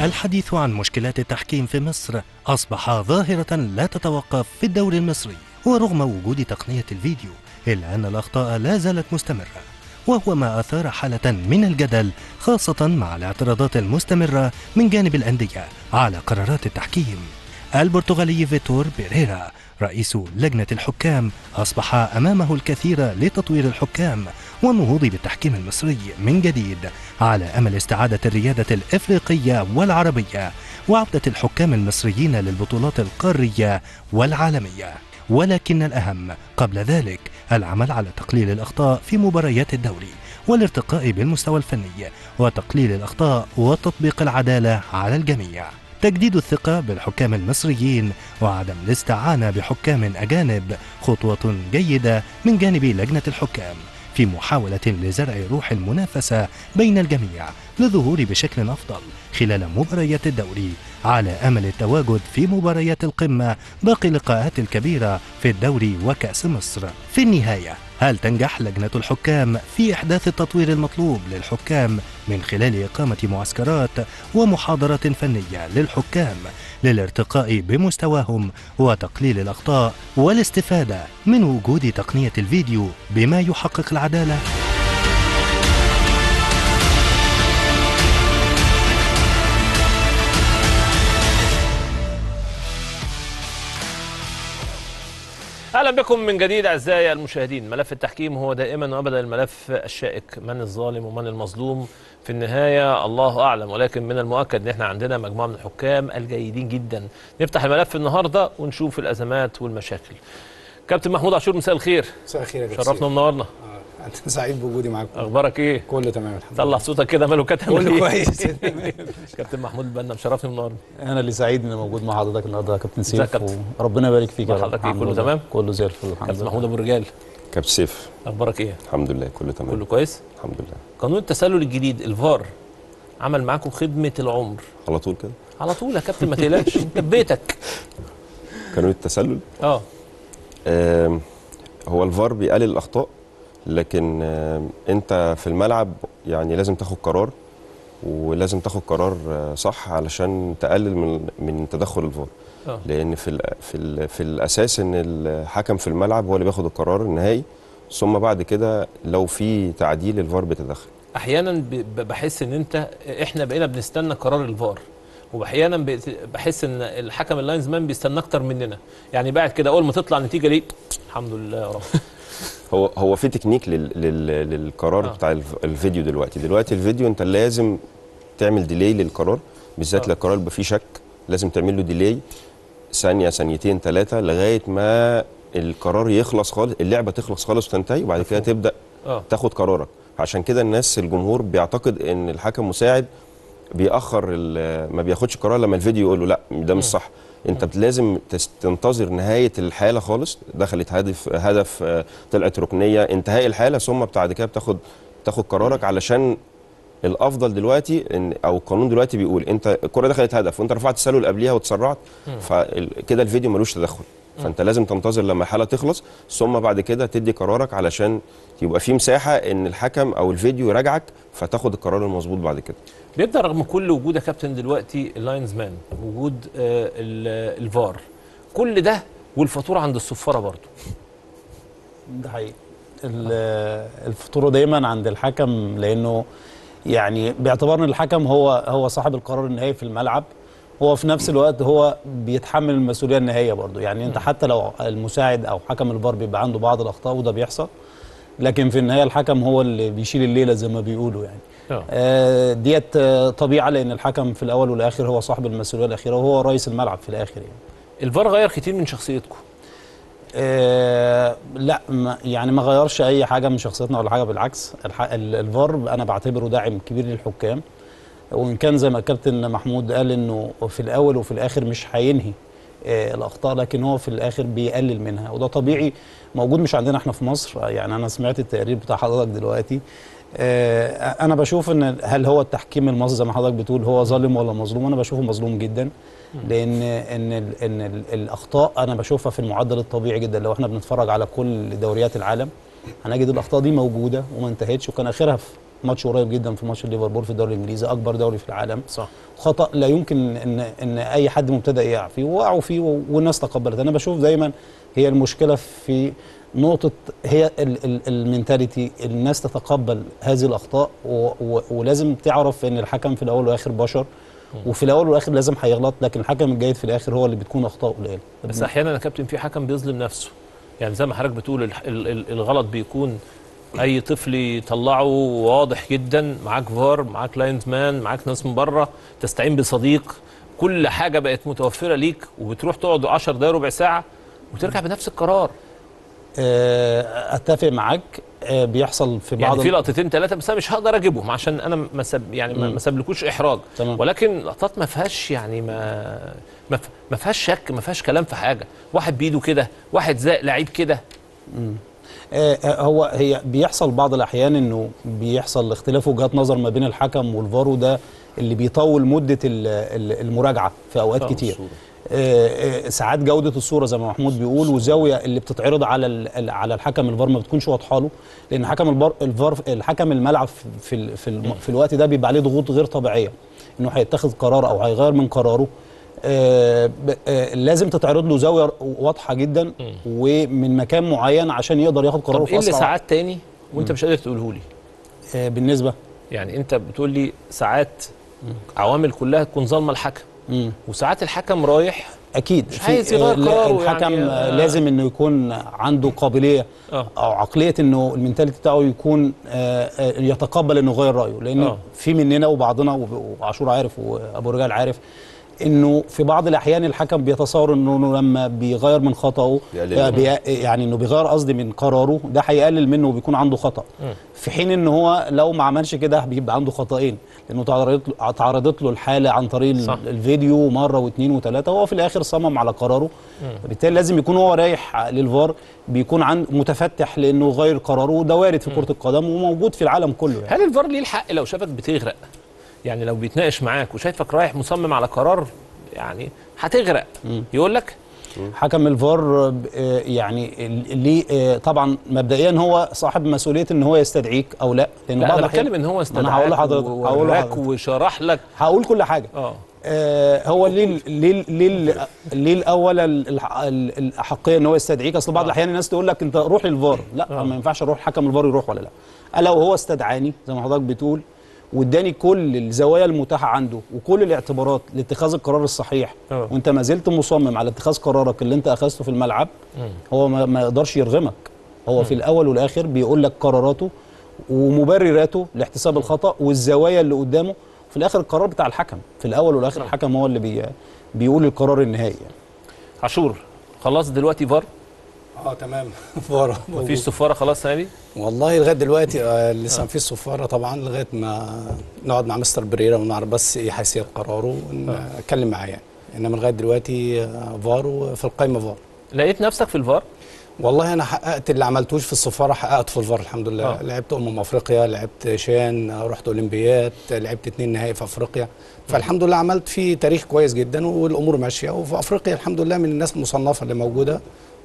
الحديث عن مشكلات التحكيم في مصر أصبح ظاهرة لا تتوقف في الدوري المصري ورغم وجود تقنية الفيديو إلا أن الأخطاء لا زالت مستمرة وهو ما أثار حالة من الجدل خاصة مع الاعتراضات المستمرة من جانب الأندية على قرارات التحكيم البرتغالي فيتور بيريرا رئيس لجنة الحكام أصبح أمامه الكثير لتطوير الحكام والنهوض بالتحكيم المصري من جديد على أمل استعادة الريادة الإفريقية والعربية وعودة الحكام المصريين للبطولات القارية والعالمية ولكن الأهم قبل ذلك العمل على تقليل الأخطاء في مباريات الدوري والارتقاء بالمستوى الفني وتقليل الأخطاء وتطبيق العدالة على الجميع تجديد الثقة بالحكام المصريين وعدم الاستعانة بحكام أجانب خطوة جيدة من جانب لجنة الحكام في محاولة لزرع روح المنافسة بين الجميع للظهور بشكل أفضل خلال مباريات الدوري على أمل التواجد في مباريات القمة باقي اللقاءات الكبيرة في الدوري وكأس مصر في النهاية هل تنجح لجنة الحكام في إحداث التطوير المطلوب للحكام من خلال إقامة معسكرات ومحاضرات فنية للحكام للارتقاء بمستواهم وتقليل الأخطاء والاستفادة من وجود تقنية الفيديو بما يحقق العدالة؟ اهلا بكم من جديد اعزائي المشاهدين ملف التحكيم هو دائما وابدا الملف الشائك من الظالم ومن المظلوم في النهايه الله اعلم ولكن من المؤكد ان احنا عندنا مجموعه من الحكام الجيدين جدا نفتح الملف النهارده ونشوف الازمات والمشاكل كابتن محمود عاشور مساء الخير مساء الخير يا شرفنا ومنورنا آه، انت سعيد بوجودي معاكم اخبارك ايه كله تمام الحمد طلع صوتك كده ماله كتم كله ليه؟ كويس كابتن محمود البنا مشرفني ومنورني انا اللي سعيد اني موجود مع حضرتك النهارده يا كابتن ازيك يا سيف كابتن؟ وربنا يبارك فيك يا أخبار رب حضرتك إيه؟ الحمد كله لله. تمام؟ كله زي الفل الحمد كابتن لله محمود ابو الرجال كابتن سيف اخبارك ايه الحمد لله كله تمام كله كويس الحمد لله قانون التسلل الجديد الفار عمل معاكم خدمه العمر على طول كده على طول يا كابتن ما تقلقش انت في بيتك قانون التسلل اه آم، هو الفار بيقلل الاخطاء لكن آم، انت في الملعب يعني لازم تاخد قرار ولازم تاخد قرار آه، صح علشان تقلل من من تدخل الفار اه لان في ال في ال في الاساس ان الحكم في الملعب هو اللي بياخد القرار النهائي ثم بعد كده لو في تعديل الفار بيتدخل احيانا ب- ب- بحس ان انت احنا بقينا بنستنى قرار الفار واحيانا بقيت- بحس ان الحكم اللاينز مان بيستنى اكتر مننا يعني بعد كده اول ما تطلع النتيجه ليه الحمد لله يا رب هو هو في تكنيك لل لل للقرار آه. آه. بتاع الف- الفيديو دلوقتي دلوقتي الفيديو انت لازم تعمل ديلي للقرار بالذات آه. لو القرار يبقى فيه شك لازم تعمل له ديلي ثانيه ثانيتين ثلاثه لغايه ما القرار يخلص خالص اللعبه تخلص خالص وتنتهي وبعد كده مفهوم. تبدا اه تاخد قرارك عشان كده الناس الجمهور بيعتقد ان الحكم مساعد بيأخر ال- ما بياخدش قرار لما الفيديو يقول له لا ده مش صح انت بت- لازم تس- تنتظر نهايه الحاله خالص دخلت هدف هدف آه، طلعت ركنيه انتهاء الحاله ثم بعد كده بتاخد تاخد قرارك علشان الافضل دلوقتي ان او القانون دلوقتي بيقول انت الكره دخلت هدف وانت رفعت تسلل قبليها وتسرعت فكده الفيديو ملوش تدخل فانت لازم تنتظر لما الحاله تخلص ثم بعد كده تدي قرارك علشان يبقى في مساحه ان الحكم او الفيديو يراجعك فتاخد القرار المظبوط بعد كده بيبدا رغم كل وجود يا كابتن دلوقتي اللاينز مان وجود آه ال- الفار كل ده والفاتوره عند الصفاره برضو ده حقيقي ال- الفطوره دايما عند الحكم لانه يعني باعتبار ان الحكم هو هو صاحب القرار النهائي في الملعب هو في نفس الوقت هو بيتحمل المسؤوليه النهائيه برضه يعني انت حتى لو المساعد او حكم الفار بيبقى عنده بعض الاخطاء وده بيحصل لكن في النهايه الحكم هو اللي بيشيل الليله زي ما بيقولوا يعني اه آه، ديت آه، طبيعه لان الحكم في الاول والاخر هو صاحب المسؤوليه الاخيره وهو رئيس الملعب في الاخر يعني الفار غير كتير من شخصيتكم آه لا ما يعني ما غيرش اي حاجه من شخصيتنا ولا حاجه بالعكس الح... ال- الفار انا بعتبره داعم كبير للحكام وان كان زي ما الكابتن محمود قال انه في الاول وفي الاخر مش هينهي آه الاخطاء لكن هو في الاخر بيقلل منها وده طبيعي موجود مش عندنا احنا في مصر يعني انا سمعت التقرير بتاع حضرتك دلوقتي آه انا بشوف ان هل هو التحكيم المصري زي ما حضرتك بتقول هو ظالم ولا مظلوم انا بشوفه مظلوم جدا لان ان ال ان ال الاخطاء انا بشوفها في المعدل الطبيعي جدا لو احنا بنتفرج على كل دوريات العالم هنجد الاخطاء دي موجوده وما انتهتش وكان اخرها في ماتش قريب جدا في ماتش ليفربول في الدوري الانجليزي اكبر دوري في العالم صح خطا لا يمكن ان ان اي حد مبتدئ يقع فيه وقعوا فيه و- والناس تقبلت انا بشوف دايما هي المشكله في نقطه هي ال- ال- المينتاليتي الناس تتقبل هذه الاخطاء و و ولازم تعرف ان الحكم في الاول والاخر بشر وفي الاول والاخر لازم هيغلط لكن الحكم الجيد في الاخر هو اللي بتكون اخطاء قليله بس احيانا يا كابتن في حكم بيظلم نفسه يعني زي ما حضرتك بتقول الح- ال- ال- الغلط بيكون اي طفل يطلعه واضح جدا معاك فار معاك لاينز مان معاك ناس من بره تستعين بصديق كل حاجه بقت متوفره ليك وبتروح تقعد 10 دقايق ربع ساعه وترجع بنفس القرار آه، اتفق معاك آه، بيحصل في بعض يعني في ال- لقطتين ثلاثه بس انا مش هقدر اجيبهم عشان انا ما سب يعني ما- مم. ما سابلكوش احراج تمام. ولكن لقطات ما فيهاش يعني ما ما ف- ما فيهاش شك ما فيهاش كلام في حاجه واحد بايده كده واحد زق لعيب كده آه، آه، هو هي بيحصل بعض الاحيان انه بيحصل اختلاف وجهات نظر ما بين الحكم والفار وده اللي بيطول مده ال- ال- المراجعه في اوقات آه، كتير آه، آه، ساعات جوده الصوره زي ما محمود بيقول والزاويه اللي بتتعرض على ال- ال- على الحكم الفار ما بتكونش واضحه له لان حكم الفار الفار الحكم الملعب في في, ال- في, الم- في الوقت ده بيبقى عليه ضغوط غير طبيعيه انه هيتخذ قرار او هيغير من قراره آه، ب- آه، لازم تتعرض له زاويه واضحه جدا ومن مكان معين عشان يقدر ياخد قراره طب في ايه اللي اسرع ساعات تاني وانت مش قادر تقوله لي آه، بالنسبه يعني انت بتقول لي ساعات عوامل كلها تكون ظالمه الحكم مم. وساعات الحكم رايح اكيد مش في- عايز يغير آه، لا، قراره الحكم يعني، آه، آه. لازم انه يكون عنده قابليه اه او عقليه انه المنتاليتي بتاعه يكون آه، آه، يتقبل انه يغير رايه لان آه. في مننا وبعضنا وب- وعاشور عارف وابو رجال عارف انه في بعض الاحيان الحكم بيتصور انه إنه لما بيغير من خطأه بيقلل آه، منه. بي يعني انه بيغير قصدي من قراره ده هيقلل منه وبيكون عنده خطأ في حين ان هو لو ما عملش كده بيبقى عنده خطأين لانه تعرضت له تعرضت له الحاله عن طريق صح. صح. الفيديو مره واثنين وثلاثه وهو في الاخر صمم على قراره بالتالي لازم يكون هو رايح للفار بيكون عند متفتح لانه يغير قراره وده وارد في كره القدم وموجود في العالم كله يعني. هل الفار ليه الحق لو شافك بتغرق يعني لو بيتناقش معاك وشايفك رايح مصمم على قرار يعني هتغرق يقول لك حكم الفار آه، يعني ال- ليه آه، طبعا مبدئيا هو صاحب مسؤوليه ان هو يستدعيك او لا لانه لا بعض انا الأحيان- بتكلم ان هو ما انا هقول استدعاك لحضرتك هقول ووراك لحضرتك وشرح لك هقول كل حاجه اه آه، هو ليه ليه ليه ليه الاول ال- الح- ال- الاحقيه ان هو يستدعيك اصل بعض آه. الاحيان الناس تقول لك انت روح للفار لا آه. ما ينفعش اروح حكم الفار يروح ولا لا الا وهو استدعاني زي ما حضرتك بتقول واداني كل الزوايا المتاحه عنده وكل الاعتبارات لاتخاذ القرار الصحيح آه. وانت ما زلت مصمم على اتخاذ قرارك اللي انت اخذته في الملعب هو ما, ما يقدرش يرغمك هو في الاول والاخر بيقول لك قراراته ومبرراته لاحتساب الخطا والزوايا اللي قدامه في الاخر القرار بتاع الحكم في الاول والاخر نعم. الحكم هو اللي بي بيقول القرار النهائي يعني. عاشور خلاص دلوقتي فار اه تمام فار مفيش صفاره خلاص السنه دي والله لغايه دلوقتي آه لسه مفيش صفاره طبعا لغايه ما نقعد مع مستر بريرا ونعرف بس ايه حيثيات قراره ونتكلم معاه يعني انما لغايه دلوقتي آه، فار وفي القايمه فار لقيت نفسك في الفار والله انا حققت اللي عملتوش في السفاره حققته في الفار الحمد لله آه. آه. لعبت امم افريقيا لعبت شان آه، رحت اولمبيات آه، لعبت اتنين نهائي في افريقيا فالحمد لله عملت فيه تاريخ كويس جدا والامور ماشيه وفي افريقيا الحمد لله من الناس المصنفه اللي موجوده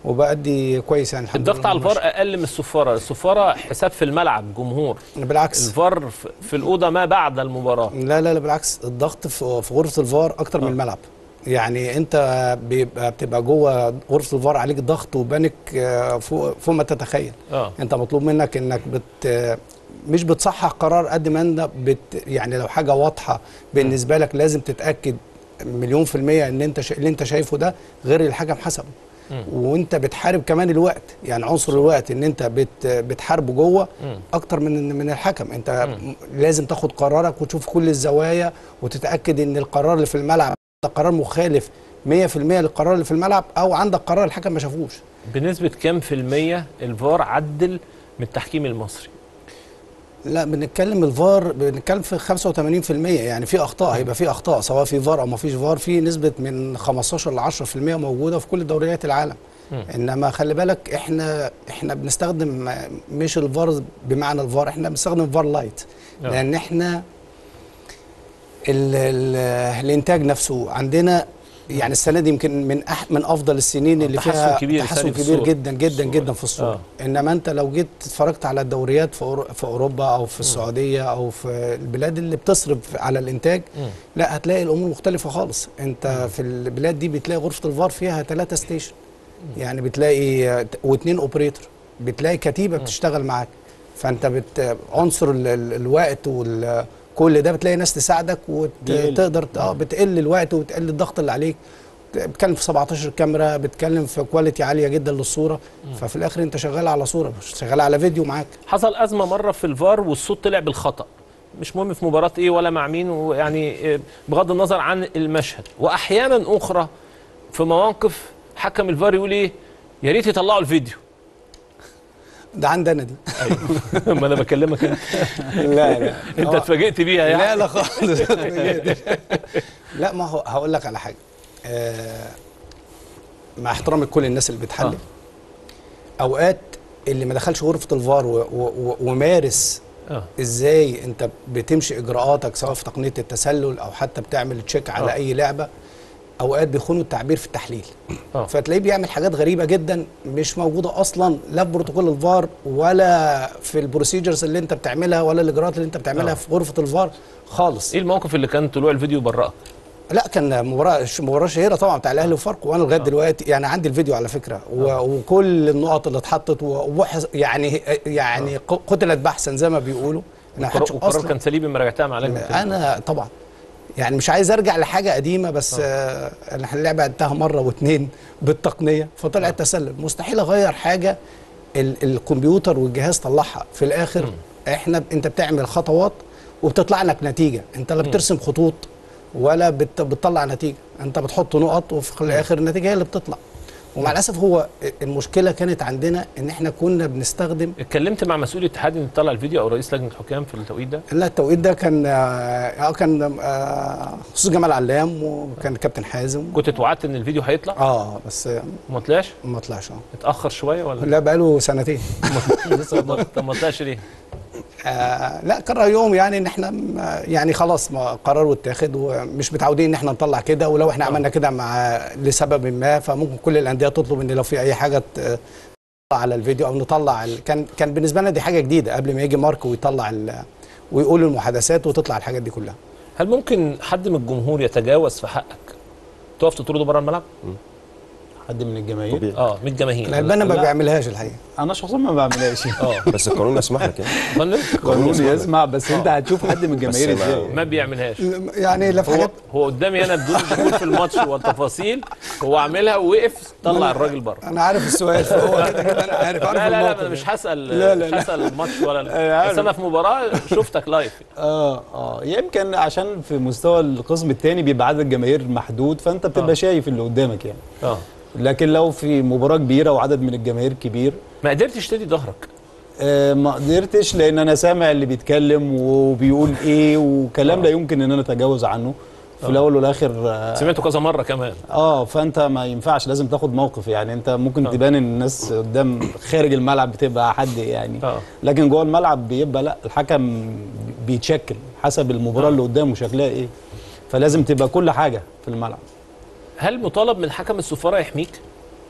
وبأدي كويس يعني الحمد الضغط لله على الفار ماشي. اقل من الصفاره الصفاره حساب في الملعب جمهور بالعكس الفار في- في الاوضه ما بعد المباراه لا لا لا بالعكس الضغط في في غرفه الفار اكتر من الملعب يعني انت بيبقى بتبقى جوه غرفه الفار عليك ضغط وبانك آه، فوق فوق ما تتخيل اه انت مطلوب منك انك بت مش بتصحح قرار قد ما انت بت يعني لو حاجه واضحه بالنسبه لك لازم تتاكد مليون في المية ان انت شا... اللي انت شايفه ده غير الحكم حسبه وانت بتحارب كمان الوقت يعني عنصر الوقت ان انت بت... بتحاربه جوه اكتر من من الحكم انت لازم تاخد قرارك وتشوف كل الزوايا وتتاكد ان القرار اللي في الملعب ده قرار مخالف 100% للقرار اللي في الملعب او عندك قرار الحكم ما شافوش بنسبه كام في الميه الفار عدل من التحكيم المصري لا بنتكلم الفار بنتكلم في 85% يعني في اخطاء هيبقى في اخطاء سواء في فار او ما فيش فار في نسبه من 15 ل 10% موجوده في كل دوريات العالم انما خلي بالك احنا احنا بنستخدم مش الفار بمعنى الفار احنا بنستخدم الفار لايت آه. لان احنا ال ال الانتاج نفسه عندنا يعني السنه دي يمكن من أح من افضل السنين اللي تحسن فيها كبير تحسن ثاني في كبير الصورة. جدا جدا الصورة. جدا في الصوره آه. انما انت لو جيت اتفرجت على الدوريات في أورو- في اوروبا او في السعوديه او في البلاد اللي بتصرف على الانتاج لا هتلاقي الامور مختلفه خالص انت في البلاد دي بتلاقي غرفه الفار فيها ثلاثه ستيشن يعني بتلاقي واثنين اوبريتور بتلاقي كتيبه بتشتغل معاك فانت بت عنصر ال- ال- الوقت وال كل ده بتلاقي ناس تساعدك بيقل. وتقدر اه بتقل الوقت وبتقل الضغط اللي عليك بتتكلم في 17 كاميرا بتتكلم في كواليتي عاليه جدا للصوره ففي الاخر انت شغال على صوره مش شغال على فيديو معاك حصل ازمه مره في الفار والصوت طلع بالخطا مش مهم في مباراه ايه ولا مع مين ويعني آه، بغض النظر عن المشهد واحيانا اخرى في مواقف حكم الفار يقول ايه يا ريت يطلعوا الفيديو ده عندنا دي ما انا بكلمك انت لا لا انت اتفاجئت بيها يعني لا لا خالص لا ما هو هقول لك على حاجه آه مع احترامي لكل الناس اللي بتحلل اوقات اللي ما دخلش غرفه الفار و- و- و- ومارس اه ازاي انت بتمشي اجراءاتك سواء في تقنيه التسلل او حتى بتعمل تشيك على آه. اي لعبه اوقات بيخونوا التعبير في التحليل آه. فتلاقيه بيعمل حاجات غريبه جدا مش موجوده اصلا لا في بروتوكول الفار ولا في البروسيجرز اللي انت بتعملها ولا الاجراءات اللي انت بتعملها آه. في غرفه الفار خالص ايه الموقف اللي كان طلوع الفيديو برأك لا كان مباراه مباراه شهيره طبعا بتاع الاهلي وفاركو وانا لغايه دلوقتي يعني عندي الفيديو على فكره و... وكل النقط اللي اتحطت وبحث يعني يعني ق- قتلت بحثا زي ما بيقولوا انا محدش والقرار اصلا كان سليم لما رجعتها مع لجنه انا طبعا يعني مش عايز ارجع لحاجه قديمه بس آه انا اللعبه عدتها مره واثنين بالتقنيه فطلع تسلل مستحيل اغير حاجه ال الكمبيوتر والجهاز طلعها في الاخر احنا ب- انت بتعمل خطوات وبتطلع لك نتيجه انت لا بترسم خطوط ولا بت بتطلع نتيجه انت بتحط نقط وفي الاخر النتيجه هي اللي بتطلع ومع الاسف هو المشكله كانت عندنا ان احنا كنا بنستخدم اتكلمت مع مسؤول الاتحاد ان تطلع الفيديو او رئيس لجنه الحكام في التوقيت ده لا التوقيت ده كان اه كان آه، استاذ جمال علام وكان كابتن حازم كنت اتوعدت ان الفيديو هيطلع اه بس وما طلعش ما طلعش اه اتاخر شويه ولا لا بقاله سنتين لسه ما- طب ما طلعش ليه آه لا قرر يوم يعني ان احنا م- يعني خلاص ما قرار اتاخد ومش متعودين ان احنا نطلع كده ولو احنا عملنا كده مع لسبب ما فممكن كل الانديه تطلب ان لو في اي حاجه ت- تطلع على الفيديو او نطلع ال... كان كان بالنسبه لنا دي حاجه جديده قبل ما يجي مارك ويطلع ال... ويقول المحادثات وتطلع الحاجات دي كلها هل ممكن حد من الجمهور يتجاوز في حقك تقف تطرده بره الملعب حد من الجماهير طبيعي اه من الجماهير الالباني ما لا. بيعملهاش الحقيقه انا شخصيا ما بعملهاش اه بس القانون يسمح لك يعني فندم؟ قانون يسمح لك. يسمع بس انت هتشوف حد من الجماهير بس ما- ازاي ما بيعملهاش يعني لا في هو حاجات هو قدامي انا بدون دخول في الماتش والتفاصيل هو عاملها ووقف طلع الراجل بره انا عارف السؤال فهو كده كده انا عارف عارف لا لا لا الموقف انا مش هسال لا، لا، مش لا. هسال الماتش ولا أنا لا عارف. بس انا في مباراه شفتك لايف اه اه يمكن عشان في مستوى القسم الثاني بيبقى عدد الجماهير محدود فانت بتبقى آه. شايف اللي قدامك يعني اه لكن لو في مباراه كبيره وعدد من الجماهير كبير ما قدرتش تدي ظهرك آه ما قدرتش لان انا سامع اللي بيتكلم وبيقول ايه وكلام لا يمكن ان انا اتجاوز عنه في الاول والاخر آه, سمعته كذا مره كمان اه فانت ما ينفعش لازم تاخد موقف يعني انت ممكن تبان ان الناس قدام خارج الملعب بتبقى حد يعني اه لكن جوه الملعب بيبقى لا الحكم بيتشكل حسب المباراه اللي قدامه شكلها ايه فلازم تبقى كل حاجه في الملعب هل مطالب من حكم السفاره يحميك؟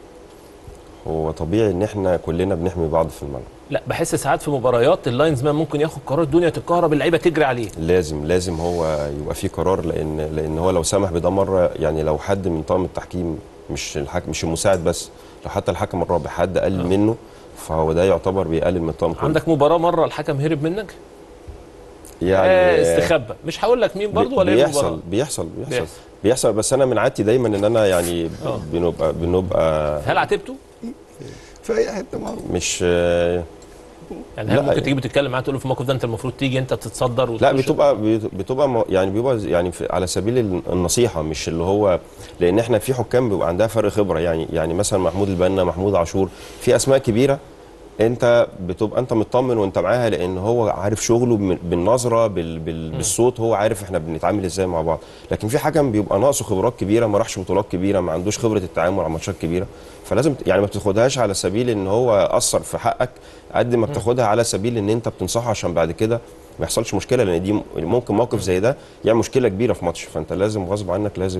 هو طبيعي ان احنا كلنا بنحمي بعض في الملعب لا بحس ساعات في مباريات اللاينز مان ممكن ياخد قرار الدنيا تتكهرب اللعيبه تجري عليه لازم لازم هو يبقى فيه قرار لان لان هو لو سمح بده مره يعني لو حد من طاقم التحكيم مش الحكم مش المساعد بس لو حتى الحكم الرابع حد قلل منه فهو ده يعتبر بيقلل من الطاقم كله عندك مباراه مره الحكم هرب منك يعني آه استخبى مش هقول لك مين برضو ولا ايه بيحصل المباراه بيحصل بيحصل بيحصل. بيحصل بس انا من عادتي دايما ان انا يعني آه. بنبقى بنبقى هل عاتبته؟ في اي حته ما مش آه، يعني هل لا، ممكن يعني- تيجي بتتكلم معاه تقول له في الموقف ده انت المفروض تيجي انت تتصدر لا وتخش- بتبقى بتبقى م- يعني بيبقى يعني في على سبيل النصيحه مش اللي هو لان احنا في حكام بيبقى عندها فرق خبره يعني يعني مثلا محمود البنا محمود عاشور في اسماء كبيره انت بتبقى انت مطمن وانت معاها لان هو عارف شغله من- بالنظره بال بال بالصوت هو عارف احنا بنتعامل ازاي مع بعض لكن في حكم بيبقى ناقصه خبرات كبيره ما راحش بطولات كبيره ما عندوش خبره التعامل على ماتشات كبيره فلازم ت- يعني ما بتاخدهاش على سبيل ان هو اثر في حقك قد ما بتاخدها على سبيل ان انت بتنصحه عشان بعد كده ما يحصلش مشكله لان دي م- ممكن موقف زي ده يعمل مشكله كبيره في ماتش فانت لازم غصب عنك لازم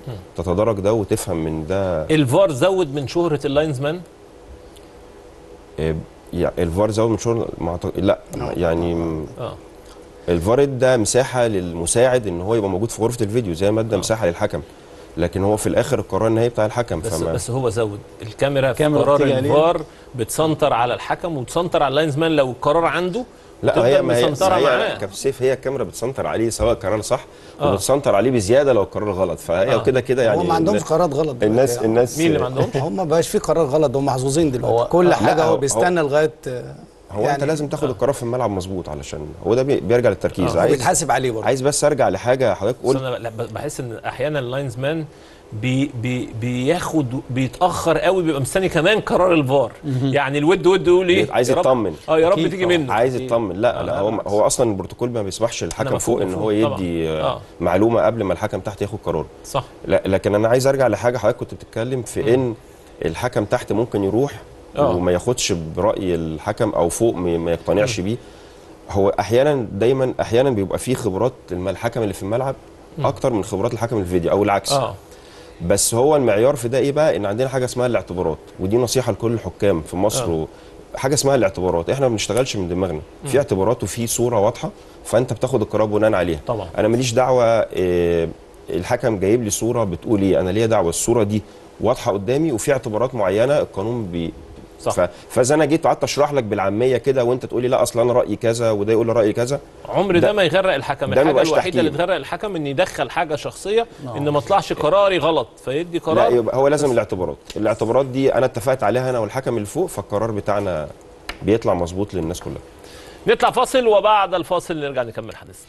تتدرج ده وتفهم من ده الفار زود من شهره اللاينزمان آه، يعني الفار زود من شغل ما أعتقد- لا يعني اه الفار ادى مساحه للمساعد ان هو يبقى موجود في غرفه الفيديو زي ما ادى مساحه للحكم لكن هو في الاخر القرار النهائي بتاع الحكم بس فما بس هو زود الكاميرا في الكاميرا قرار بتيجي عليه. الفار بتسنطر على الحكم وتسنطر على اللاينزمان لو القرار عنده لا تفضل هي ما هي مسنطرة هي معاه. كابتن سيف هي الكاميرا بتسنطر عليه سواء القرار صح آه. وبتسنطر عليه بزياده لو القرار غلط فهي آه. كده كده يعني هم ما عندهمش الناس- قرارات غلط دلوقتي الناس يعني. الناس مين اللي ما عندهمش هم ما بقاش في قرار غلط هم محظوظين دلوقتي هو- كل لا، حاجه هو- هو بيستنى لغايه هو انت لازم تاخد القرار في الملعب مظبوط علشان هو ده بي- بيرجع للتركيز آه. عايز بيتحاسب عليه برضه عايز بس ارجع لحاجه حضرتك بس قلت انا لا ب- بحس ان احيانا اللاينزمان بي بي بياخد بيتاخر قوي بيبقى مستني كمان قرار الفار يعني الود ود يقول ايه عايز يا رب- يطمن. اه يا رب أكيد تيجي طبعاً. منه عايز يطمن لا آه، لا لا، هو بالعكس. هو اصلا البروتوكول ما بيسمحش للحكم مفهوم، فوق ان هو مفهوم، طبعاً. يدي آه. آه. معلومه قبل ما الحكم تحت ياخد قرار صح لا لكن انا عايز ارجع لحاجه حضرتك كنت بتتكلم في ان الحكم تحت ممكن يروح آه. وما ياخدش براي الحكم او فوق ما ما يقتنعش بيه هو احيانا دايما احيانا بيبقى فيه خبرات الم- الحكم اللي في الملعب اكتر من خبرات الحكم الفيديو او العكس اه بس هو المعيار في ده ايه بقى ان عندنا حاجه اسمها الاعتبارات ودي نصيحه لكل الحكام في مصر آه. و... حاجه اسمها الاعتبارات احنا ما بنشتغلش من دماغنا في اعتبارات وفي صوره واضحه فانت بتاخد القرار بناء عليها طبعا انا ماليش دعوه إيه الحكم جايب لي صوره بتقول ايه انا ليا دعوه الصوره دي واضحه قدامي وفي اعتبارات معينه القانون بي صح. ف... فاذا انا جيت وقعدت اشرح لك بالعاميه كده وانت تقول لي لا اصل انا رايي كذا وده يقول لي رايي كذا عمر ده, ده- ما يغرق الحكم ده الحاجه مبقاش الوحيده اللي تحكيم. تغرق الحكم ان يدخل حاجه شخصيه آه. ان ما طلعش قراري غلط فيدي لا قرار يبقى هو لازم الاعتبارات الاعتبارات دي انا اتفقت عليها انا والحكم اللي فوق فالقرار بتاعنا بيطلع مظبوط للناس كلها نطلع فاصل وبعد الفاصل نرجع نكمل حديثنا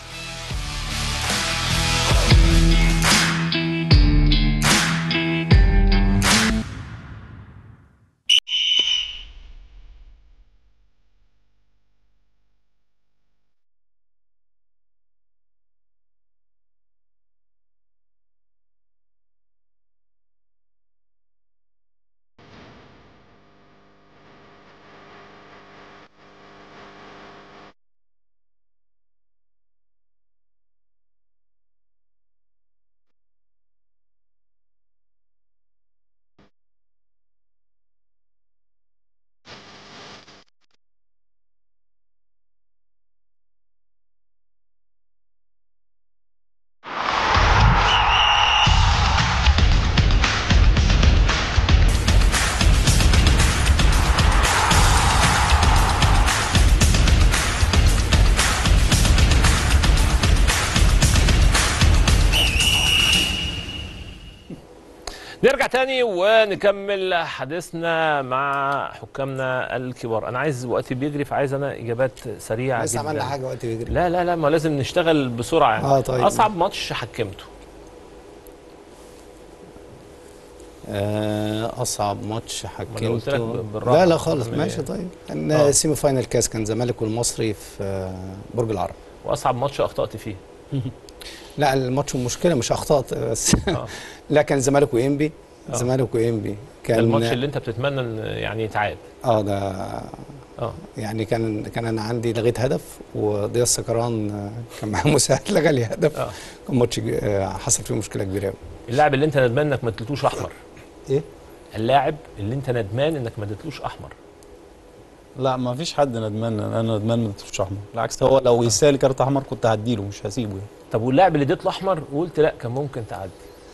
نرجع تاني ونكمل حديثنا مع حكامنا الكبار انا عايز وقتي بيجري فعايز انا اجابات سريعه لسه جدا عملنا حاجه وقت بيجري لا لا لا ما لازم نشتغل بسرعه يعني. آه، طيب. اصعب ماتش حكمته آه، اصعب ماتش أنا قلت لك حكمته بالراحة. لا لا خالص من ماشي إيه؟ طيب آه. كان سيمي فاينل كاس كان زمالك والمصري في آه، برج العرب واصعب ماتش اخطات فيه لا الماتش المشكله مش اخطات بس آه. لا كان زمالك وانبي آه. زمالك وانبي ده كان الماتش اللي انت بتتمنى ان يعني يتعاد اه ده اه يعني كان كان انا عندي لغيت هدف وضياء السكران آه، كان معاه مساعد لغى لي هدف اه كان ماتش آه، حصل فيه مشكله كبيره قوي اللاعب اللي انت ندمان انك ما اديتلوش احمر ايه اللاعب اللي انت ندمان انك ما اديتلوش احمر لا ما فيش حد ندمان انا ندمان ما اديتلوش احمر بالعكس هو لو يستاهل كارت احمر كنت هديله مش هسيبه يعني. طب واللاعب اللي اديت له احمر وقلت لا كان ممكن تعدي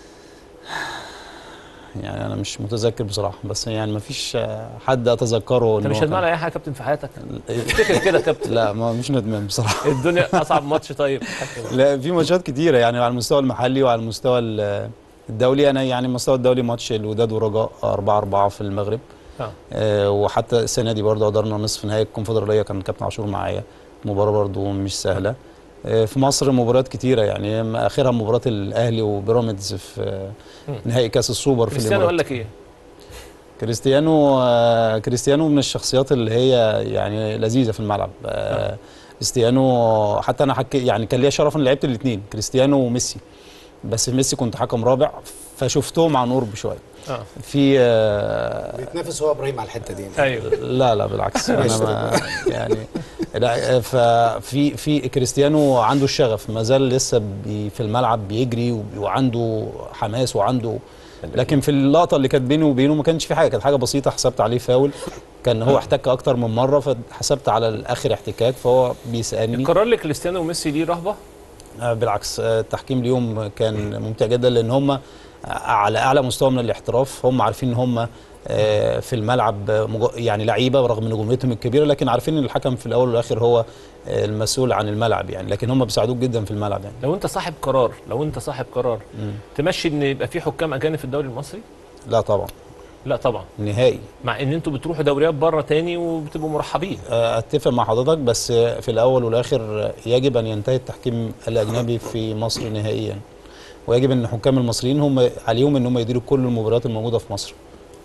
يعني انا مش متذكر بصراحه بس يعني ما فيش آه، حد اتذكره انت إن مش هو كان- ندمان على اي حاجه يا كابتن في حياتك افتكر كده يا كابتن لا ما مش ندمان بصراحه الدنيا اصعب ماتش طيب حكم. لا في ماتشات كتيره يعني على المستوى المحلي وعلى المستوى ال- الدولي انا يعني المستوى الدولي ماتش الوداد ورجاء 4 4 في المغرب اه آه وحتى السنه دي برضه قدرنا نصف نهائي الكونفدراليه كان كابتن عاشور معايا مباراه برضه مش سهله آه في مصر مباريات كتيره يعني اخرها مباراه الاهلي وبيراميدز في آه، مم. نهائي كاس السوبر في كريستيانو قال الامارات لك ايه؟ كريستيانو آه كريستيانو من الشخصيات اللي هي يعني لذيذه في الملعب آه كريستيانو حتى انا حكي يعني كان ليا شرف ان لعبت الاثنين كريستيانو وميسي بس في ميسي كنت حكم رابع فشفتهم عن قرب شويه اه في آه بيتنافس هو ابراهيم على الحته دي ايوه لا لا بالعكس انا ما يعني لا ففي في كريستيانو عنده الشغف ما زال لسه بي في الملعب بيجري وبي- وعنده حماس وعنده لكن في اللقطه اللي كانت بينه وبينه ما كانش في حاجه كانت حاجه بسيطه حسبت عليه فاول كان هو احتك اكتر من مره فحسبت على الاخر احتكاك فهو بيسالني القرار لكريستيانو وميسي ليه رهبه آه، بالعكس آه، التحكيم اليوم كان ممتع جدا لان هم على اعلى مستوى من الاحتراف هم عارفين ان هم آه، في الملعب آه، مج- يعني لعيبه رغم نجوميتهم الكبيره لكن عارفين ان الحكم في الاول والاخر هو آه، المسؤول عن الملعب يعني لكن هم بيساعدوك جدا في الملعب يعني لو انت صاحب قرار لو انت صاحب قرار مم. تمشي ان يبقى في حكام اجانب في الدوري المصري لا طبعا لا طبعا نهائي مع ان انتوا بتروحوا دوريات بره تاني وبتبقوا مرحبين آه، اتفق مع حضرتك بس آه، في الاول والاخر آه، يجب ان ينتهي التحكيم الاجنبي في مصر نهائيا ويجب ان الحكام المصريين هم عليهم ان هم يديروا كل المباريات الموجوده في مصر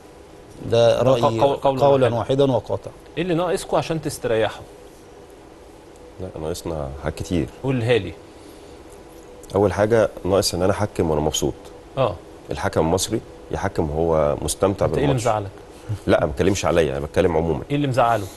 ده رايي قول- قولاً قولا واحداً. واحدا وقاطع ايه اللي ناقصكم عشان تستريحوا لا ناقصنا حاجات كتير قولها لي اول حاجه ناقص ان انا احكم وانا مبسوط اه الحكم المصري يحكم وهو مستمتع انت ايه اللي بالماتش مزعلك لا ما بتكلمش عليا انا بتكلم عموما ايه اللي مزعله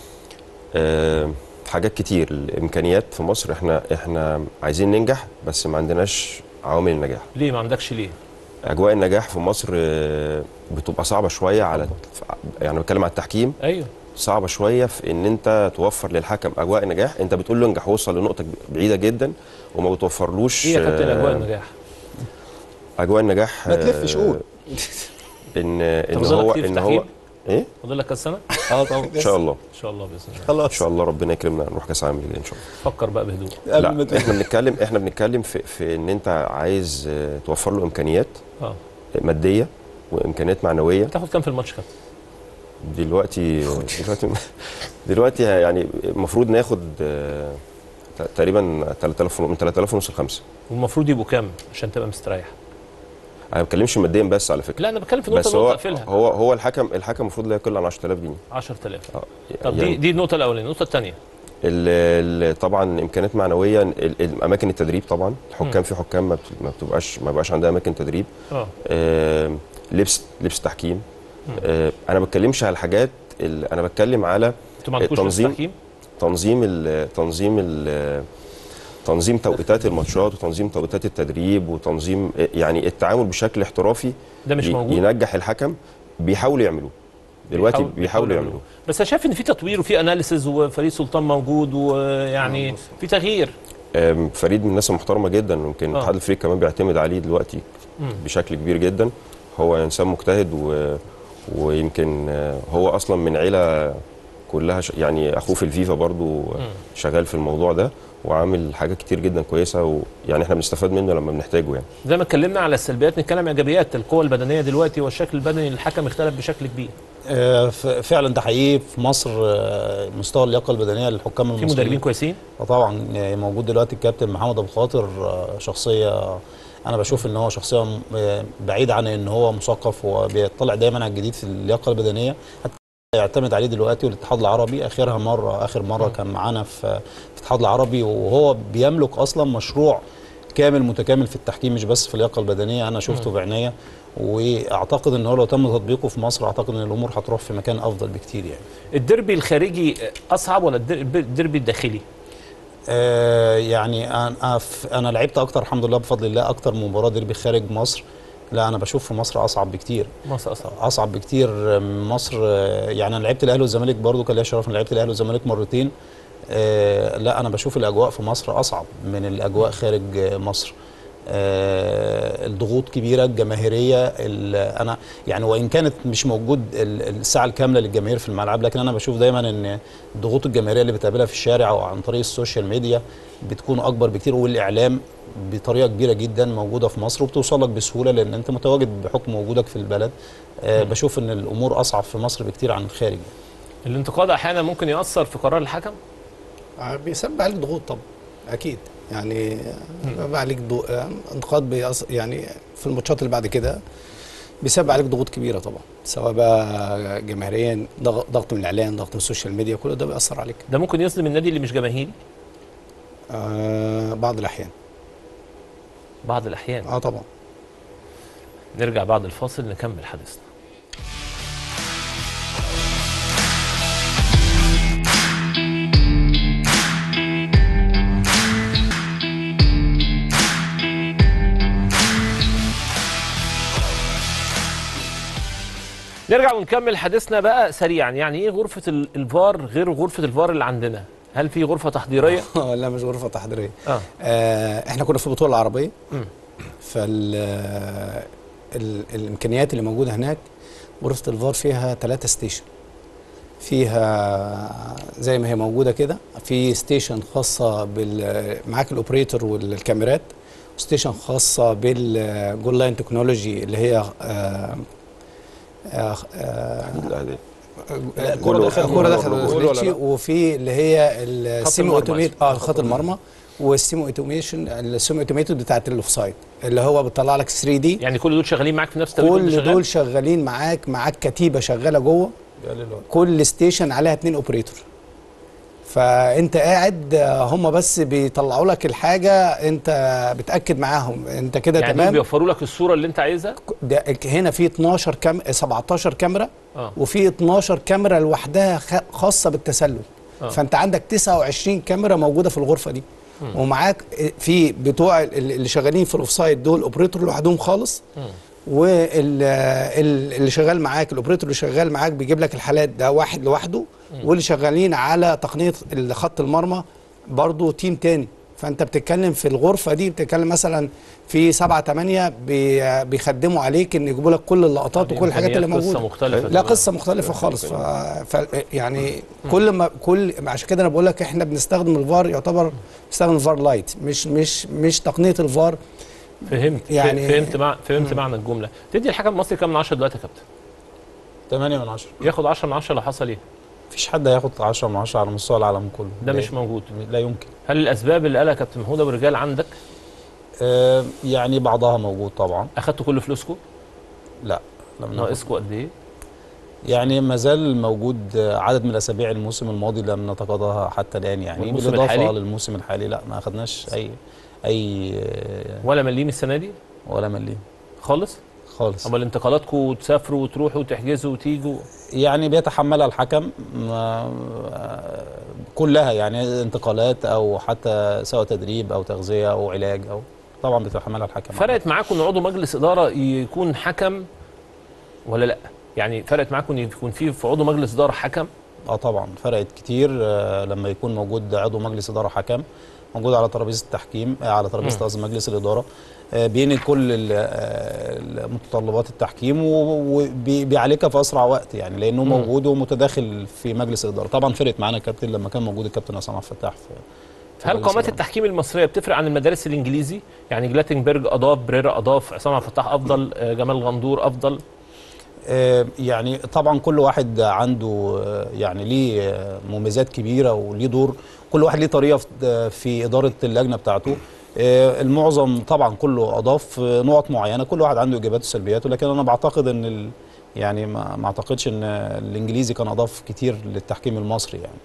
آه حاجات كتير الامكانيات في مصر احنا احنا عايزين ننجح بس ما عندناش عوامل النجاح ليه ما عندكش ليه اجواء النجاح في مصر آه، بتبقى صعبه شويه على يعني بتكلم على التحكيم ايوه صعبه شويه في ان انت توفر للحكم اجواء نجاح انت بتقول له انجح وصل لنقطه بعيده جدا وما بتوفرلوش ايه يا كابتن آه، اجواء النجاح اجواء النجاح ما تلفش، آه، قول. ان ان تفضلك هو كتير في ان هو التحكيم؟ ايه فاضل لك كام سنه اه طبعا ان شاء الله ان شاء الله باذن الله ان خلاص شاء الله ربنا يكرمنا نروح كاس العالم اللي جاي ان شاء الله فكر بقى بهدوء قبل ما لا تقول. احنا بنتكلم احنا بنتكلم في, في ان انت عايز آه، توفر له امكانيات اه ماديه وامكانيات معنويه تاخد كام في الماتش كابتن دلوقتي دلوقتي دلوقتي يعني المفروض ناخد آه، تقريبا 3000 من 3000 ونص ل 5 والمفروض يبقوا كام عشان تبقى مستريح انا ما بتكلمش ماديا بس على فكره لا انا بتكلم في نقطه بس نقطه هو اقفلها هو هو الحكم الحكم المفروض لا يقل عن 10000 جنيه 10000 آه، طب يعني دي دي النقطه الاولانيه النقطه الثانيه ال- ال- طبعا امكانيات معنويه ال- ال- اماكن التدريب طبعا مم. الحكام في حكام ما بت- ما بتبقاش ما بقاش عندها اماكن تدريب اه آه، لبس لبس تحكيم آه، انا ما بتكلمش على الحاجات ال- انا بتكلم على انتوا ما عندكوش نفس التنظيم- تحكيم تنظيم ال تنظيم ال تنظيم توقيتات الماتشات وتنظيم توقيتات التدريب وتنظيم يعني التعامل بشكل احترافي ده مش ي- موجود ينجح الحكم بيحاولوا يعملوه دلوقتي بيحاول- بيحاولوا يعملوه بس انا شايف ان في تطوير وفي اناليسز وفريق سلطان موجود ويعني في تغيير آم، فريد من الناس المحترمه جدا يمكن آه. اتحاد الفريق كمان بيعتمد عليه دلوقتي مم. بشكل كبير جدا هو انسان مجتهد و... ويمكن آه، هو اصلا من عيله كلها ش... يعني اخوه في الفيفا برضو آه، شغال في الموضوع ده وعامل حاجات كتير جدا كويسه ويعني احنا بنستفاد منه لما بنحتاجه يعني زي ما اتكلمنا على السلبيات نتكلم عن ايجابيات القوه البدنيه دلوقتي والشكل البدني للحكم اختلف بشكل كبير آه، ف- فعلا ده حقيقي في مصر آه، مستوى اللياقه البدنيه للحكام في المصريين مدربين كويسين طبعا آه، موجود دلوقتي الكابتن محمد ابو خاطر آه، شخصيه انا بشوف ان هو شخصيه م- آه، بعيد عن ان هو مثقف وبيطلع دايما على الجديد في اللياقه البدنيه حتى يعتمد عليه دلوقتي والاتحاد العربي اخرها مره اخر مره كان معانا في في الاتحاد العربي وهو بيملك اصلا مشروع كامل متكامل في التحكيم مش بس في اللياقه البدنيه انا شفته بعناية واعتقد ان هو لو تم تطبيقه في مصر اعتقد ان الامور هتروح في مكان افضل بكتير يعني الديربي الخارجي اصعب ولا الدير- الديربي الداخلي آه، يعني انا أف- انا لعبت اكتر الحمد لله بفضل الله اكتر مباراه ديربي خارج مصر لا انا بشوف في مصر اصعب بكتير مصر اصعب اصعب بكتير من مصر آه، يعني انا لعبت الاهلي والزمالك برضو كان ليا شرف ان لعبت الاهلي والزمالك مرتين آه، لا انا بشوف الاجواء في مصر اصعب من الاجواء خارج آه، مصر آه، الضغوط كبيره الجماهيريه ال- انا يعني وان كانت مش موجود ال- الساعه الكامله للجماهير في الملعب لكن انا بشوف دايما ان الضغوط الجماهيريه اللي بتقابلها في الشارع او عن طريق السوشيال ميديا بتكون اكبر بكتير والاعلام بطريقه كبيره جدا موجوده في مصر وبتوصل لك بسهوله لان انت متواجد بحكم وجودك في البلد آه بشوف ان الامور اصعب في مصر بكتير عن الخارج الانتقاد احيانا ممكن ياثر في قرار الحكم آه، بيسبب عليك ضغوط طبعا اكيد يعني بيبقى عليك ضو... آه، انتقاد بيأص... يعني في الماتشات اللي بعد كده بيسبب عليك ضغوط كبيره طبعا سواء بقى جماهيريا ضغ- ضغط من الاعلام ضغط من السوشيال ميديا كل ده بيأثر عليك ده ممكن يظلم النادي اللي مش جماهيري آه بعض الاحيان بعض الاحيان اه طبعا نرجع بعد الفاصل نكمل حديثنا نرجع ونكمل حديثنا بقى سريعا يعني ايه غرفه ال- الفار غير غرفه الفار اللي عندنا هل في غرفه تحضيريه لا مش غرفه تحضيريه اه آه احنا كنا في البطوله العربيه مم. فال آه، ال- الامكانيات اللي موجوده هناك غرفه الفار فيها ثلاثة ستيشن فيها زي ما هي موجوده كده في ستيشن خاصه بال معاك الاوبريتور والكاميرات ستيشن خاصه بالجول لاين تكنولوجي اللي هي آه آه آه لا، دي- الكرة جول دخل ولا- الكرة دخل جول ولا ولا لا؟ وفي اللي هي السيمي المرمى اوتوميت اسمه. اه خط المرمى والسيمي اوتوميشن السيمي اوتوميتد بتاعت الاوفسايد اللي هو بتطلع لك 3 دي يعني كل دول شغالين معاك في نفس التوقيت وانت كل شغال؟ دول شغالين معاك معاك كتيبه شغاله جوه كل ستيشن عليها اتنين اوبريتور فانت قاعد آه، هم بس بيطلعوا لك الحاجه انت بتاكد معاهم انت كده يعني دول تمام بيوفروا لك الصوره اللي انت عايزها ده هنا في 12 كام 17 كاميرا اه وفي 12 كاميرا لوحدها خ- خاصه بالتسلل آه. فانت عندك 29 كاميرا موجوده في الغرفه دي ومعاك في بتوع ال- اللي شغالين في الاوفسايد دول اوبريتور لوحدهم خالص واللي شغال معاك الاوبريتور اللي شغال معاك بيجيب لك الحالات ده واحد لوحده واللي شغالين على تقنيه خط المرمى برضه تيم تاني فانت بتتكلم في الغرفه دي بتتكلم مثلا في سبعة تمانية بي- بيخدموا عليك ان يجيبوا لك كل اللقطات وكل الحاجات اللي إمكانيات موجوده قصه مختلفه لا تماماً. قصه مختلفه خالص ف... ف... يعني كل ما كل عشان كده انا بقول لك احنا بنستخدم الفار يعتبر بنستخدم الفار لايت مش مش مش تقنيه الفار فهمت يعني- يعني فهمت مع فهمت معنى الجمله تدي الحكم المصري كام من 10 دلوقتي يا كابتن 8 من 10 ياخد 10 من 10 لو حصل ايه مفيش حد هياخد 10 من 10 على مستوى العالم كله ده لا- مش موجود لا يمكن هل الاسباب اللي قالها كابتن محمود ابو رجال عندك آه يعني بعضها موجود طبعا اخدتوا كل فلوسكم لا لم ناخد. ناقصكم قد ايه يعني ما زال موجود آه، عدد من الاسابيع الموسم الماضي لم نتقاضاها حتى الان يعني والموسم بالاضافه الحالي؟ للموسم الحالي لا ما اخدناش اي اي آه، ولا مليم السنه دي ولا مليم خالص خالص امال انتقالاتكم وتسافروا وتروحوا وتحجزوا وتيجوا يعني بيتحملها الحكم ما آه، كلها يعني انتقالات او حتى سواء تدريب او تغذيه او علاج او طبعا بيتحملها الحكم فرقت معاكم ان عضو مجلس اداره يكون حكم ولا لا يعني فرقت معاكم ان يكون في في عضو مجلس اداره حكم اه طبعا فرقت كتير آه، لما يكون موجود عضو مجلس اداره حكم موجود على ترابيزه التحكيم آه، على ترابيزه قصدي مجلس الاداره آه، بينقل كل ال- آه، متطلبات التحكيم وبيعالجها في اسرع وقت يعني لانه موجود ومتداخل في مجلس الاداره طبعا فرقت معانا الكابتن لما كان موجود الكابتن عصام عبد الفتاح في في هل مجلس قامات الإدارة. التحكيم المصريه بتفرق عن المدارس الانجليزي يعني جلاتنبرج اضاف بريرا اضاف عصام عبد الفتاح افضل آه، جمال غندور افضل آه، يعني طبعا كل واحد عنده آه، يعني ليه آه، مميزات كبيره وليه دور كل واحد ليه طريقه في- آه، في اداره اللجنه بتاعته آه، المعظم طبعا كله اضاف آه، نقط معينه كل واحد عنده ايجابات وسلبياته لكن انا بعتقد ان ال يعني ما ما اعتقدش ان الانجليزي كان اضاف كتير للتحكيم المصري يعني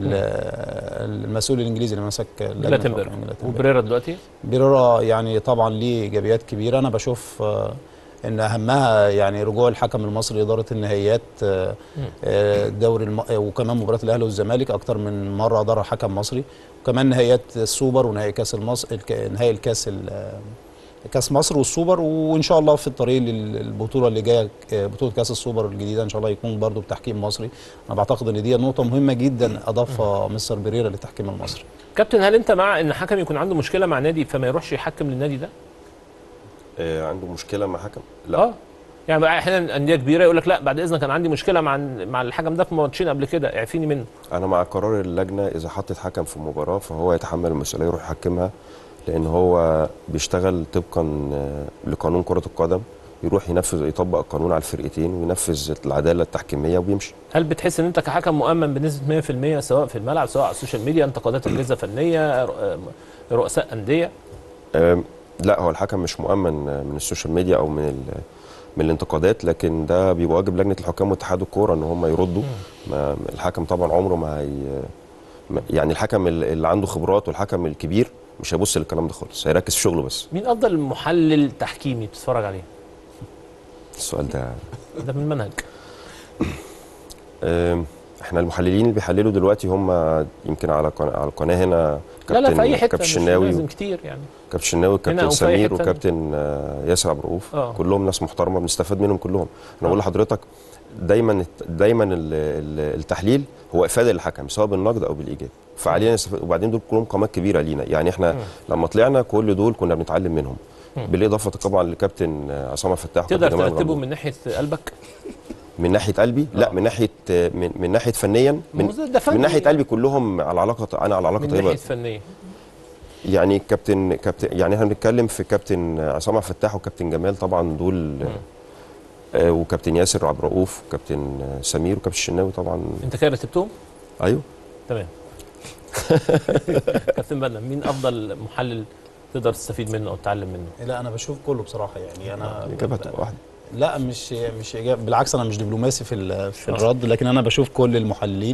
ال- المسؤول الانجليزي اللي مسك اللجنة جلاتنبرج الحكام، جلاتنبرج. وبريرا دلوقتي بيريرا يعني طبعا ليه ايجابيات كبيره انا بشوف آه، ان اهمها يعني رجوع الحكم المصري لاداره النهائيات آه، آه، الدوري الم... آه، وكمان مباراه الاهلي والزمالك اكتر من مره ادار حكم مصري وكمان نهائيات السوبر ونهائي كاس المصر الك... نهائي الكاس ال... آه، كاس مصر والسوبر وان شاء الله في الطريق للبطوله اللي جايه آه، بطوله كاس السوبر الجديده ان شاء الله يكون برضو بتحكيم مصري انا بعتقد ان دي نقطه مهمه جدا اضافها مستر بريرا للتحكيم المصري كابتن هل انت مع ان حكم يكون عنده مشكله مع نادي فما يروحش يحكم للنادي ده آه، عنده مشكله مع حكم لا اه يعني بقى احيانا انديه كبيره يقول لك لا بعد اذنك انا عندي مشكله مع مع الحكم ده في ماتشين قبل كده اعفيني منه انا مع قرار اللجنه اذا حطت حكم في مباراه فهو يتحمل المسؤوليه يروح يحكمها لان هو بيشتغل طبقا آه، لقانون كره القدم يروح ينفذ يطبق القانون على الفرقتين وينفذ العداله التحكيميه وبيمشي هل بتحس ان انت كحكم مؤمن بنسبه 100% سواء في الملعب سواء على السوشيال ميديا انتقادات اجهزه فنيه ر- رؤساء انديه آم، لا هو الحكم مش مؤمن آه، من السوشيال ميديا او من ال- من الانتقادات لكن ده بيبقى واجب لجنه الحكام واتحاد الكوره ان هم يردوا ما الحكم طبعا عمره ما هي ما- يعني الحكم ال- اللي عنده خبرات والحكم الكبير مش هيبص للكلام ده خالص هيركز في شغله بس مين افضل محلل تحكيمي بتتفرج عليه السؤال ده ده من المنهج آم، احنا المحللين اللي بيحللوا دلوقتي هم يمكن على قناه على القناه هنا لا لا في اي حته كابتن مش الشناوي لازم كتير يعني كابتن الشناوي هنا كابتن أو في أي سمير حتة وكابتن آه، ياسر عبد الرؤوف آه. كلهم ناس محترمه بنستفاد منهم كلهم انا بقول لحضرتك دايما دايما ال- ال- التحليل هو افاده للحكم سواء بالنقد او بالايجاب فعلينا نستفاد وبعدين دول كلهم قامات كبيره لينا يعني احنا لما طلعنا كل دول كنا بنتعلم منهم بالاضافه طبعا لكابتن عصام الفتاح وكابتن تقدر جمال ترتبهم غندور. من ناحيه قلبك من ناحيه قلبي لا من ناحيه من, من ناحيه فنيا ما هو من, ده- ده فني. من ناحيه قلبي كلهم على علاقه انا على علاقه من طيبه ناحيه فنيه يعني كابتن كابتن يعني احنا بنتكلم في كابتن عصام عبد الفتاح وكابتن جمال طبعا دول آه وكابتن ياسر عبد الرؤوف وكابتن آه، سمير وكابتن الشناوي طبعا انت كده رتبتهم ايوه تمام كابتن بدر مين افضل محلل تقدر تستفيد منه او تتعلم منه لا انا بشوف كله بصراحه يعني انا الاجابه هتبقى واحده لا مش مش إجابة بالعكس انا مش دبلوماسي في ال- في الرد لكن انا بشوف كل المحللين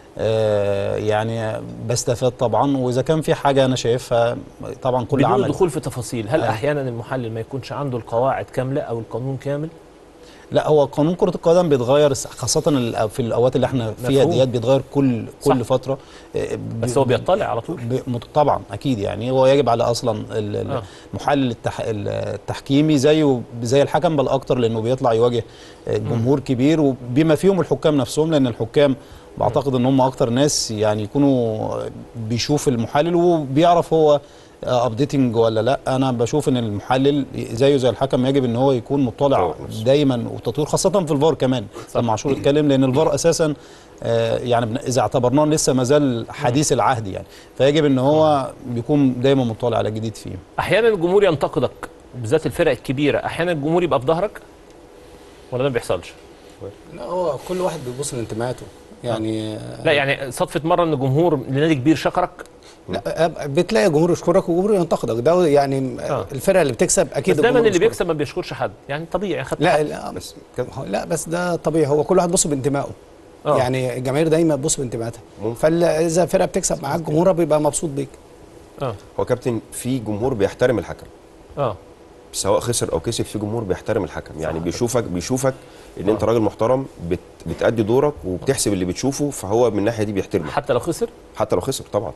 آه، يعني بستفاد طبعا واذا كان في حاجه انا شايفها طبعا كل بدون عمل الدخول في تفاصيل هل أيوة. احيانا المحلل ما يكونش عنده القواعد كامله او القانون كامل لا هو قانون كرة القدم بيتغير س- خاصة ال- في الأوقات اللي احنا فيها مفهوم. ديت بيتغير كل كل صح. فترة آه، ب- بس هو بيطلع على طول ب- مت- طبعا اكيد يعني هو يجب على اصلا ال- ال- آه. المحلل التح... التحكيمي زيه زي الحكم بل اكتر لانه بيطلع يواجه آه، جمهور كبير وبما فيهم الحكام نفسهم لان الحكام بعتقد ان هم اكتر ناس يعني يكونوا بيشوف المحلل وبيعرف هو ابديتنج ولا لا انا بشوف ان المحلل زيه زي الحكم يجب ان هو يكون مطلع طبعاً. دايما وتطوير خاصه في الفار كمان لما عاشور اتكلم لان الفار اساسا آه، يعني بن- اذا اعتبرناه لسه ما زال حديث العهد يعني فيجب ان هو بيكون دايما مطلع على جديد فيه احيانا الجمهور ينتقدك بالذات الفرق الكبيره احيانا الجمهور يبقى في ظهرك ولا ده ما بيحصلش لا هو كل واحد بيبص لانتماءاته يعني لا يعني صدفه مره ان جمهور لنادي كبير شكرك لا بتلاقي جمهور يشكرك وجمهور ينتقدك ده يعني آه. الفرقه اللي بتكسب اكيد بس دايما الجمهور اللي بيشكرك. بيكسب ما بيشكرش حد يعني طبيعي خدت لا حق. لا بس كده هو- لا بس ده طبيعي هو كل واحد بيبص بانتمائه آه. يعني الجماهير دايما بتبص بانتمائاتها ممكن. فاذا فرقه بتكسب معاك جمهورها بيبقى مبسوط بيك اه هو كابتن في جمهور بيحترم الحكم اه سواء خسر او كسب في جمهور بيحترم الحكم يعني بيشوفك بيشوفك ان انت راجل محترم بت بتأدي دورك وبتحسب اللي بتشوفه فهو من الناحيه دي بيحترمك حتى لو خسر حتى لو خسر طبعا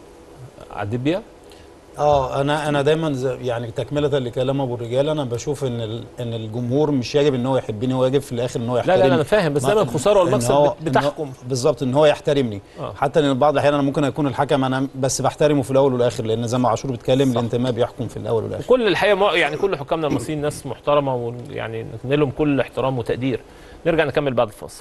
عديت بيها اه انا انا دايما زي- يعني تكمله لكلام ابو الرجال انا بشوف ان ال- ان الجمهور مش يجب ان هو يحبني هو يجب في الاخر ان هو لا يحترمني لا لا انا فاهم بس ما- دايما الخساره إن والمكسب هو- بت- إن هو- بتحكم بالظبط ان هو يحترمني آه. حتى ان بعض الاحيان انا ممكن اكون الحكم انا بس بحترمه في الاول والاخر لان زي ما عاشور بيتكلم الانتماء بيحكم في الاول والاخر كل الحقيقه مع- يعني كل حكامنا المصريين ناس محترمه ويعني نتمنى لهم كل احترام وتقدير نرجع نكمل بعد الفاصل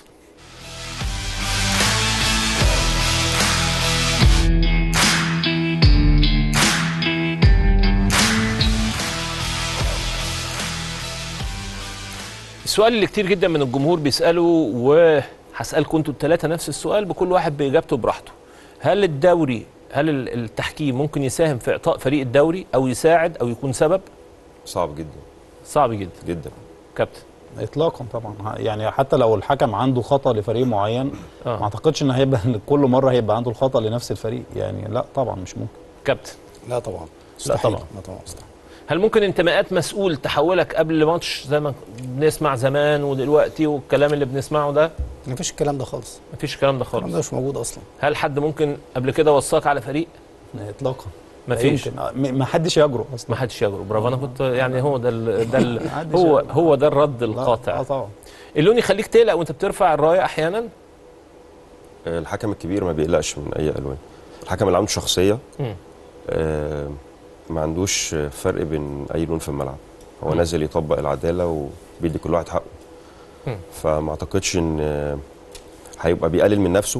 السؤال اللي كتير جدا من الجمهور بيساله وهسالكم انتوا الثلاثه نفس السؤال بكل واحد باجابته براحته هل الدوري هل ال- التحكيم ممكن يساهم في اعطاء فريق الدوري او يساعد او يكون سبب صعب جدا صعب جدا جدا كابتن اطلاقا طبعا ه- يعني حتى لو الحكم عنده خطا لفريق معين آه. ما اعتقدش ان هيبقى إن كل مره هيبقى عنده الخطا لنفس الفريق يعني لا طبعا مش ممكن كابتن لا طبعا لا طبعا. لا طبعا مستحيل هل ممكن انتماءات مسؤول تحولك قبل ماتش زي ما بنسمع زمان ودلوقتي والكلام اللي بنسمعه ده مفيش الكلام ده خالص مفيش الكلام ده الكلام ده خالص مش موجود اصلا هل حد ممكن قبل كده وصاك على فريق اطلاقا مفيش يمكن. آه، م- ما حدش يجرؤ اصلا ما حدش يجرؤ برافو انا كنت يعني هو ده ال ده ال محدش هو يجرؤ. هو ده الرد لا، اه القاطع طبعا اللون يخليك تقلق وانت بترفع الرايه احيانا الحكم الكبير ما بيقلقش من اي الوان الحكم اللي عنده شخصيه مم. آه ما عندوش فرق بين اي لون في الملعب هو نازل يطبق العداله وبيدي كل واحد حقه مم. فما اعتقدش ان آه، هيبقى بيقلل من نفسه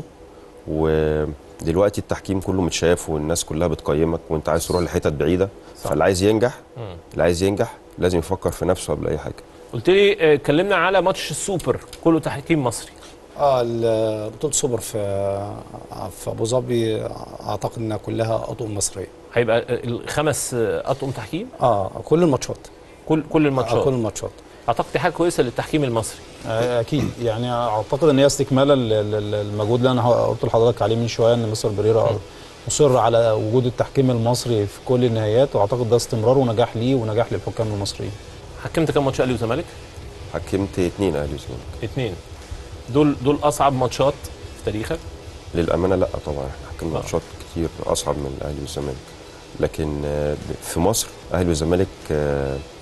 ودلوقتي التحكيم كله متشاف والناس كلها بتقيمك وانت عايز تروح لحتت بعيده صح. فاللي عايز ينجح مم. اللي عايز ينجح لازم يفكر في نفسه قبل اي حاجه قلت لي آه، اتكلمنا على ماتش السوبر كله تحكيم مصري اه ال- بطوله سوبر في في ابو ظبي اعتقد انها كلها اطقم مصريه هيبقى آه، الخمس آه، اطقم تحكيم اه كل الماتشات كل كل آه الماتشات كل الماتشات اعتقد دي حاجه كويسه للتحكيم المصري آه، اكيد يعني اعتقد ان هي استكمالا لل- لل- للمجهود اللي انا قلت لحضرتك عليه من شويه ان مستر بريرا مصر على وجود التحكيم المصري في كل النهايات واعتقد ده استمرار ونجاح ليه ونجاح للحكام المصريين حكمت كام ماتش اهلي وزمالك؟ حكمت اتنين اهلي وزمالك اثنين دول دول اصعب ماتشات في تاريخك للامانه لا طبعا احنا حكمنا آه. ماتشات كتير اصعب من الاهلي والزمالك لكن آه، في مصر اهلي والزمالك آه،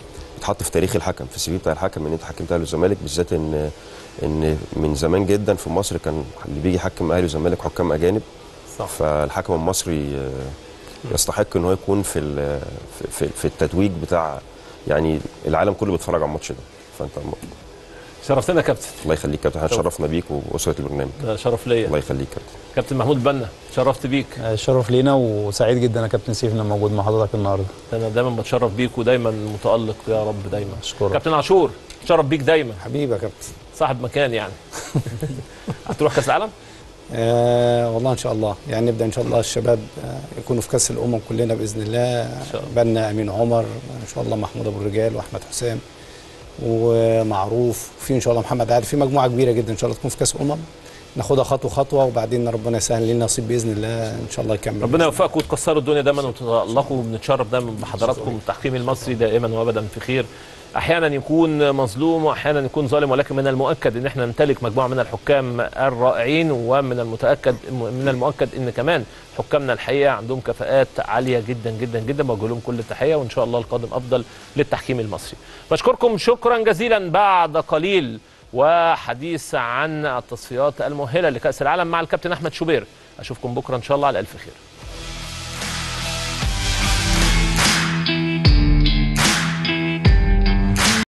تتحط في تاريخ الحكم في السي في بتاع الحكم ان انت حكمت اهلي والزمالك بالذات ان ان من زمان جدا في مصر كان اللي بيجي يحكم اهلي والزمالك حكام اجانب صح فالحكم المصري آه، يستحق ان هو يكون في ال- في- في في التتويج بتاع يعني العالم كله بيتفرج على الماتش ده فانت شرفتنا يا كابتن الله يخليك كابتن احنا شرفنا بيك واسره البرنامج ده شرف ليا الله يخليك كابتن كابتن محمود بنا شرفت بيك آه، شرف لينا وسعيد جدا يا كابتن سيف اني موجود مع حضرتك النهارده انا دايما بتشرف بيك ودايما متالق يا رب دايما اشكرك كابتن عاشور شرف بيك دايما حبيبي يا كابتن صاحب مكان يعني هتروح كاس العالم آه والله ان شاء الله يعني نبدا ان شاء الله الشباب آه يكونوا في كاس الامم كلنا باذن الله شاء الله. بنا امين عمر ان شاء الله محمود ابو الرجال واحمد حسام ومعروف وفي ان شاء الله محمد عادل في مجموعه كبيره جدا ان شاء الله تكون في كاس امم ناخدها خطوه خطوه وبعدين ربنا يسهل لنا نصيب باذن الله ان شاء الله يكمل ربنا يوفقكم وتكسروا الدنيا دايما وتتالقوا وبنتشرف دايما بحضراتكم التحكيم المصري دائما وابدا في خير احيانا يكون مظلوم واحيانا يكون ظالم ولكن من المؤكد ان احنا نمتلك مجموعه من الحكام الرائعين ومن المتاكد من المؤكد ان كمان حكامنا الحقيقه عندهم كفاءات عاليه جدا جدا جدا بوجه لهم كل التحيه وان شاء الله القادم افضل للتحكيم المصري بشكركم شكرا جزيلا بعد قليل وحديث عن التصفيات المؤهله لكاس العالم مع الكابتن احمد شوبير اشوفكم بكره ان شاء الله على الف خير